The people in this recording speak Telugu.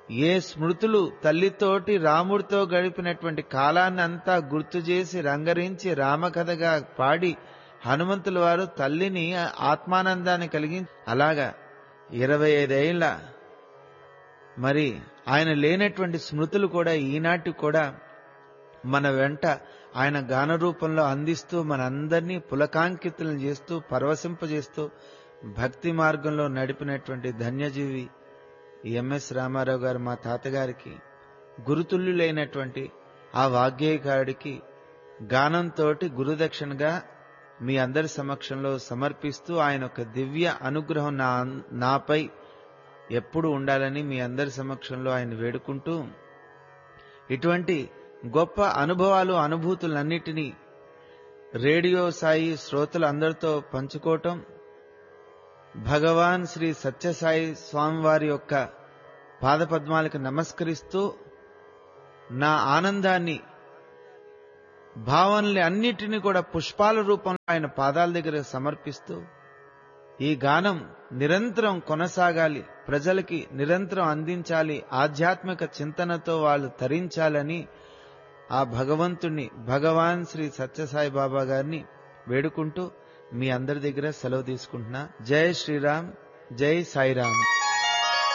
ఏ స్మృతులు తల్లితోటి రాముడితో గడిపినటువంటి కాలాన్ని అంతా గుర్తు చేసి రంగరించి రామకథగా పాడి హనుమంతుల వారు తల్లిని ఆత్మానందాన్ని కలిగి అలాగా ఇరవై ఐదేళ్ల మరి ఆయన లేనటువంటి స్మృతులు కూడా ఈనాటి కూడా మన వెంట ఆయన గాన రూపంలో అందిస్తూ మనందరినీ పులకాంకితులను చేస్తూ పరవశింపజేస్తూ భక్తి మార్గంలో నడిపినటువంటి ధన్యజీవి ఎంఎస్ రామారావు గారు మా తాతగారికి గురుతుల్యులైనటువంటి ఆ వాగ్గేయకారుడికి గానంతో గురుదక్షిణగా మీ అందరి సమక్షంలో సమర్పిస్తూ ఆయన ఒక దివ్య అనుగ్రహం నా నాపై ఎప్పుడు ఉండాలని మీ అందరి సమక్షంలో ఆయన వేడుకుంటూ ఇటువంటి గొప్ప అనుభవాలు అనుభూతులన్నిటినీ రేడియో సాయి శ్రోతలందరితో పంచుకోవటం భగవాన్ శ్రీ సత్యసాయి స్వామివారి యొక్క పాదపద్మాలకు నమస్కరిస్తూ నా ఆనందాన్ని భావనలు అన్నిటినీ కూడా పుష్పాల రూపంలో ఆయన పాదాల దగ్గర సమర్పిస్తూ ఈ గానం నిరంతరం కొనసాగాలి ప్రజలకి నిరంతరం అందించాలి ఆధ్యాత్మిక చింతనతో వాళ్ళు తరించాలని ఆ భగవంతుణ్ణి భగవాన్ శ్రీ సత్యసాయి బాబా గారిని వేడుకుంటూ మీ అందరి దగ్గర సెలవు తీసుకుంటున్నా జై శ్రీరామ్ జై సాయిరామ్